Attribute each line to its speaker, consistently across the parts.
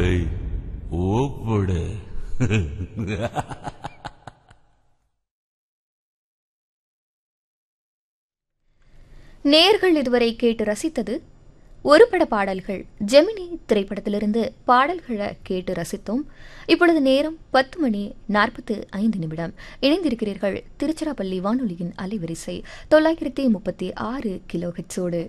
Speaker 1: ஏய் ஓப்படு
Speaker 2: நேர்கள் இதுவரை கேட்டு ரசித்தது ஒரு பட பாடல்கள் ஜெமினி திரைப்படத்திலிருந்து பாடல்களை கேட்டு ரசித்தோம் இப்பொழுது நேரம் பத்து மணி நாற்பத்து ஐந்து நிமிடம் இணைந்திருக்கிறீர்கள் திருச்சிராப்பள்ளி வானொலியின் அலைவரிசை தொள்ளாயிரத்தி முப்பத்தி ஆறு கிலோ ஹெட்ஸோடு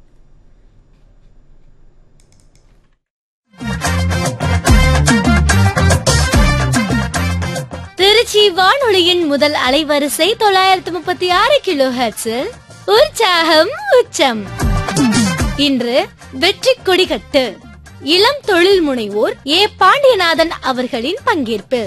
Speaker 3: திருச்சி வானொலியின் முதல் அலைவரிசை தொள்ளாயிரத்து முப்பத்தி ஆறு கிலோ ஹெர்ட்ஸில் உற்சாகம் உச்சம் இன்று வெற்றி கொடிகட்டு இளம் தொழில் முனைவோர் ஏ பாண்டியநாதன் அவர்களின் பங்கேற்பு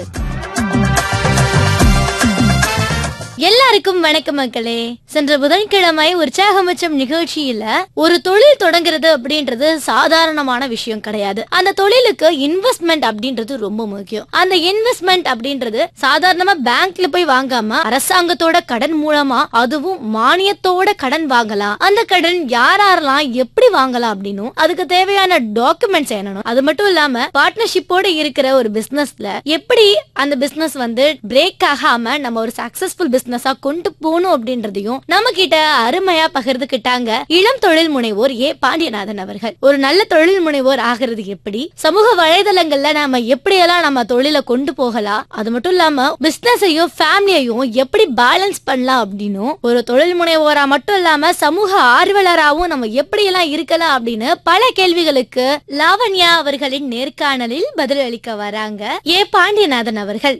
Speaker 3: எல்லாருக்கும் வணக்கம் மக்களே சென்ற புதன்கிழமை உற்சாகமச்சம் நிகழ்ச்சியில ஒரு தொழில் தொடங்குறது அப்படின்றது சாதாரணமான விஷயம் கிடையாது அந்த தொழிலுக்கு இன்வெஸ்ட்மெண்ட் அப்படின்றது ரொம்ப முக்கியம் அந்த இன்வெஸ்ட்மெண்ட் அப்படின்றது சாதாரணமா பேங்க்ல போய் வாங்காம அரசாங்கத்தோட கடன் மூலமா அதுவும் மானியத்தோட கடன் வாங்கலாம் அந்த கடன் யார் யாரெல்லாம் எப்படி வாங்கலாம் அப்படின்னும் அதுக்கு தேவையான டாக்குமெண்ட்ஸ் என்னணும் அது மட்டும் இல்லாம பார்ட்னர்ஷிப்போட இருக்கிற ஒரு பிசினஸ்ல எப்படி அந்த பிசினஸ் வந்து பிரேக் ஆகாம நம்ம ஒரு சக்சஸ்ஃபுல் பிசினஸா கொண்டு போகணும் அப்படின்றதையும் நம்ம கிட்ட அருமையா பகிர்ந்துகிட்டாங்க இளம் தொழில் முனைவோர் ஏ பாண்டியநாதன் அவர்கள் ஒரு நல்ல தொழில் முனைவோர் ஆகிறது எப்படி சமூக வலைதளங்கள்ல நாம எப்படியெல்லாம் நம்ம தொழிலை கொண்டு போகலாம் அது மட்டும் இல்லாம பிசினஸையும் ஃபேமிலியையும் எப்படி பேலன்ஸ் பண்ணலாம் அப்படின்னும் ஒரு தொழில் முனைவோரா மட்டும் இல்லாம சமூக ஆர்வலராகவும் நம்ம எப்படியெல்லாம் இருக்கலாம் அப்படின்னு பல கேள்விகளுக்கு லாவண்யா அவர்களின் நேர்காணலில் பதிலளிக்க வராங்க ஏ பாண்டியநாதன் அவர்கள்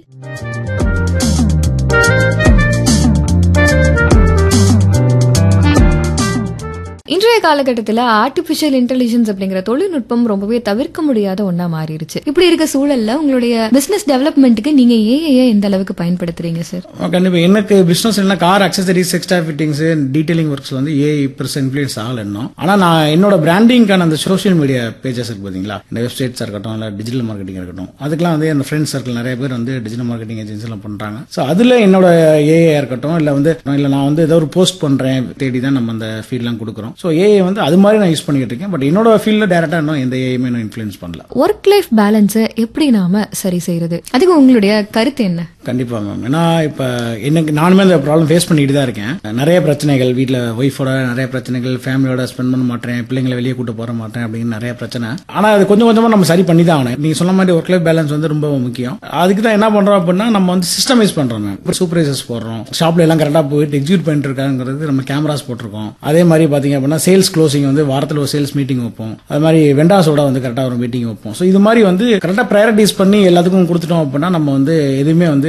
Speaker 2: இன்றைய காலகட்டத்தில் ஆர்டிபிஷியல் இன்டெலிஜென்ஸ் அப்படிங்கிற தொழில்நுட்பம் ரொம்பவே தவிர்க்க முடியாத ஒண்ணா மாறிடுச்சு இப்படி இருக்க சூழல்ல உங்களுடைய பிசினஸ் டெவலப்மெண்ட்டுக்கு நீங்க ஏஐ எந்த அளவுக்கு பயன்படுத்துறீங்க சார்
Speaker 4: கண்டிப்பா எனக்கு பிசினஸ் என்ன car accessories extra fittings detailing works வந்து ஏஐ பெருசா இன்ஃபுளுன்ஸ் ஆகல இன்னும் ஆனா நான் என்னோட பிராண்டிங்கான அந்த சோஷியல் மீடியா பேஜஸ் இருக்கு பாத்தீங்களா இந்த வெப்சைட்ஸ் இருக்கட்டும் இல்ல டிஜிட்டல் மார்க்கெட்டிங் இருக்கட்டும் அதுக்கெல்லாம் வந்து என் ஃப்ரெண்ட்ஸ் சர்க்கிள் நிறைய பேர் வந்து டிஜிட்டல் மார்க்கெட்டிங் ஏஜென்சி எல்லாம் பண்றாங்க ஸோ அதுல என்னோட ஏஐ இருக்கட்டும் இல்ல வந்து இல்ல நான் வந்து ஏதோ ஒரு போஸ்ட் பண்றேன் தேடி தான் நம்ம அந்த ஃபீல்ட்லாம் கொடுக்குறோம் ஸோ ஏஐ வந்து அது மாதிரி நான் யூஸ் பண்ணிக்கிட்டு இருக்கேன் பட் என்னோட ஃபீல்ட்ல டேரக்டா இன்னும் எந்த ஏஐமே நான் இன்ஃபுளுன்ஸ் பண்ணல
Speaker 2: ஒர்க் லைஃப் பேலன்ஸை எப்படி நாம சரி செய்யறது அதுக்கு உங்களுடைய கருத்து என்ன
Speaker 4: கண்டிப்பா மேம் ஏன்னா இப்ப எனக்கு நானுமே அந்த ப்ராப்ளம் ஃபேஸ் பண்ணிட்டு தான் இருக்கேன் நிறைய பிரச்சனைகள் வீட்ல ஒய்ஃபோட நிறைய பிரச்சனைகள் ஃபேமிலியோட ஸ்பெண்ட் பண்ண மாட்டேன் பிள்ளைங்களை வெளியே கூட்டு போற மாட்டேன் அப்படின்னு நிறைய பிரச்சனை ஆனா அது கொஞ்சம் கொஞ்சமா நம்ம சரி பண்ணி தான் ஆகணும் நீங்க சொன்ன மாதிரி ஒர்க் லைஃப் பேலன்ஸ் வந்து ரொம்ப முக்கியம் அதுக்கு தான் என்ன பண்றோம் அப்படின்னா நம்ம வந்து சிஸ்டமைஸ் பண்றோம் மேம் இப்போ சூப்பர்வைசர்ஸ் போடுறோம் ஷாப்ல எல்லாம் கரெக்டா போயிட்டு எக்ஸிக்யூட் பண்ணிட்டு இருக்காங்கிறது நம்ம கேமராஸ் போட்டிருக்கோம் அதே மாதிரி பாத்தீங்க அப்படின்னா சேல்ஸ் க்ளோசிங் வந்து வாரத்தில் ஒரு சேல்ஸ் மீட்டிங் வைப்போம் அது மாதிரி வெண்டாஸோட வந்து கரெக்டா ஒரு மீட்டிங் வைப்போம் ஸோ இது மாதிரி வந்து கரெக்டா ப்ரையாரிட்டிஸ் பண்ணி எல்லாத்துக்கும் கொடுத்துட்டோம் அப்படின்னா நம்ம வந்து எதுவுமே வந்து